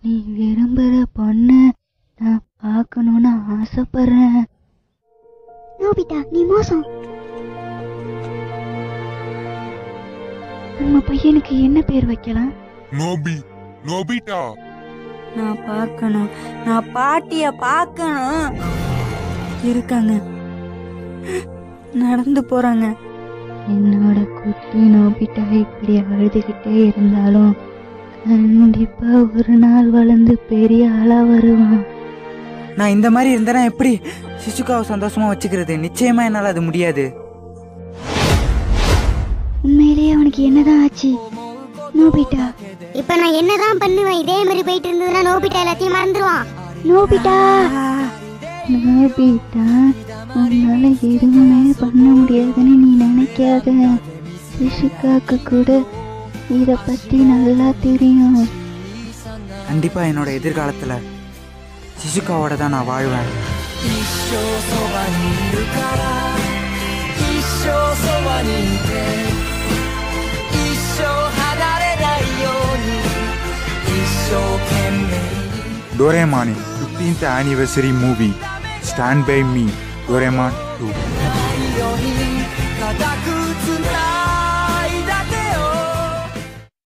நீ விரும்புற பொண்ணு நான் பார்க்கணும்னு ஆசைப்படுறேன் நோபிதா நீ மோசம் நம்ம பையனுக்கு என்ன பேர் வைக்கலாம் நோபி நோபிட்டா நான் பார்க்கணும் நான் பாட்டிய பார்க்கணும் இருக்காங்க நடந்து போறாங்க என்னோட குட்டி நோபிட்டா இப்படி அழுதுகிட்டே இருந்தாலும் கண்டிப்பா ஒரு நாள் வளர்ந்து பெரிய ஆளா வருவான் நான் இந்த மாதிரி இருந்தேன்னா எப்படி சிசுகாவை சந்தோஷமா வச்சுக்கிறது நிச்சயமா என்னால் அது முடியாது உண்மையிலேயே அவனுக்கு என்னதான் ஆச்சு நோபிட்டா இப்ப நான் என்னதான் பண்ணுவேன் இதே மாதிரி போயிட்டு இருந்ததுன்னா நோபிட்டா எல்லாத்தையும் மறந்துடுவான் நோபிட்டா நோபிட்டா உன்னால எதுவுமே பண்ண முடியாதுன்னு நீ நினைக்காத சிசுகாக்கு கூட இத பத்தி நல்லா தெரியும் கண்டிப்பா என்னோட எதிர்காலத்துல சிசுகாவோட தான் நான் வாழ்வேன் டோரேமானின் 15th anniversary movie Stand by Me Doraemon 2